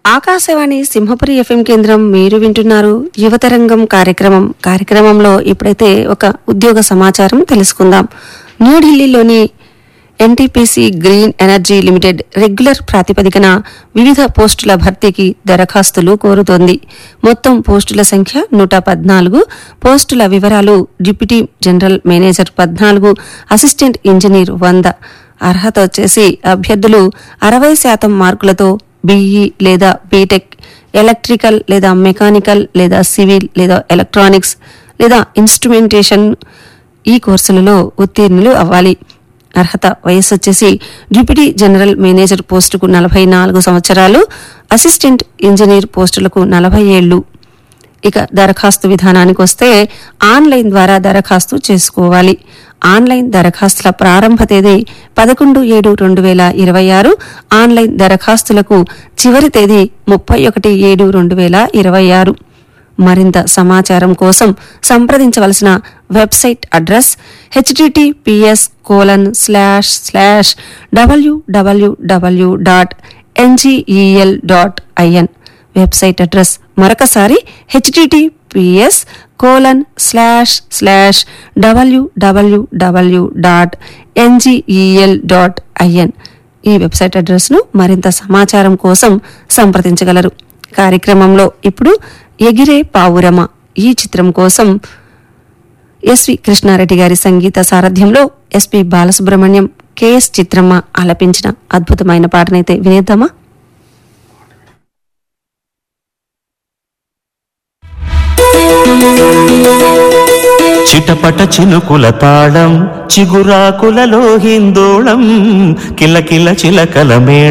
Akashvani Simhapuri FM కేంద్రం మీరు వింటున్నారు యువతరంగం కార్యక్రమం కార్యక్రమంలో ఇప్పుడైతే ఒక ఉద్యోగ సమాచారం తెలుసుకుందాం న్యూఢిల్లీలోని NTPC green energy limited regular ప్రాతిపదికన వివిధ పోస్టుల భర్తీకి దరఖాస్తులు కోరుతోంది మొత్తం పోస్టుల సంఖ్య నూట పద్నాలుగు పోస్టుల వివరాలు డిప్యూటీ జనరల్ మేనేజర్ పద్నాలుగు అసిస్టెంట్ ఇంజనీర్ వంద అర్హత వచ్చేసి అభ్యర్థులు అరవై శాతం మార్కులతో బీఈ లేదా బీటెక్ ఎలక్ట్రికల్ లేదా మెకానికల్ లేదా సివిల్ లేదా ఎలక్ట్రానిక్స్ లేదా ఇన్స్ట్రుమెంటేషన్ ఈ కోర్సులలో ఉత్తీర్ణులు అవ్వాలి అర్హత వయస్సు వచ్చేసి డిప్యూటీ జనరల్ మేనేజర్ పోస్టుకు నలభై నాలుగు సంవత్సరాలు అసిస్టెంట్ ఇంజనీర్ పోస్టులకు నలభై ఏళ్లు ఇక దరఖాస్తు విధానానికి వస్తే ఆన్లైన్ ద్వారా దరఖాస్తు చేసుకోవాలి ఆన్లైన్ దరఖాస్తుల ప్రారంభ తేదీ పదకొండు ఏడు రెండు వేల ఇరవై ఆరు ఆన్లైన్ దరఖాస్తులకు చివరి తేదీ ముప్పై ఒకటి ఏడు రెండు వేల ఇరవై ఆరు మరింత సమాచారం కోసం సంప్రదించవలసిన website address HTTPS colon slash slash WWW dot NGEL dot IN website address మరొకసారి HTTPS colon slash slash WWW dot NGEL dot IN ఈ వెబ్సైట్ అడ్రస్ను మరింత సమాచారం కోసం సంప్రదించగలరు కార్యక్రమంలో ఇప్పుడు ఎగిరే పావురమ ఈ చిత్రం కోసం ఎస్వి కృష్ణారెడ్డి గారి సంగీత సారథ్యంలో ఎస్పి బాలసుబ్రహ్మణ్యం కెఎస్ చిత్రమ్మ ఆలపించిన అద్భుతమైన పాటనైతే వినేద్దామా చిటపట చినుకుల తాళం చిగురాకులలో హిందోళం కిలకిల చిలకల మేళ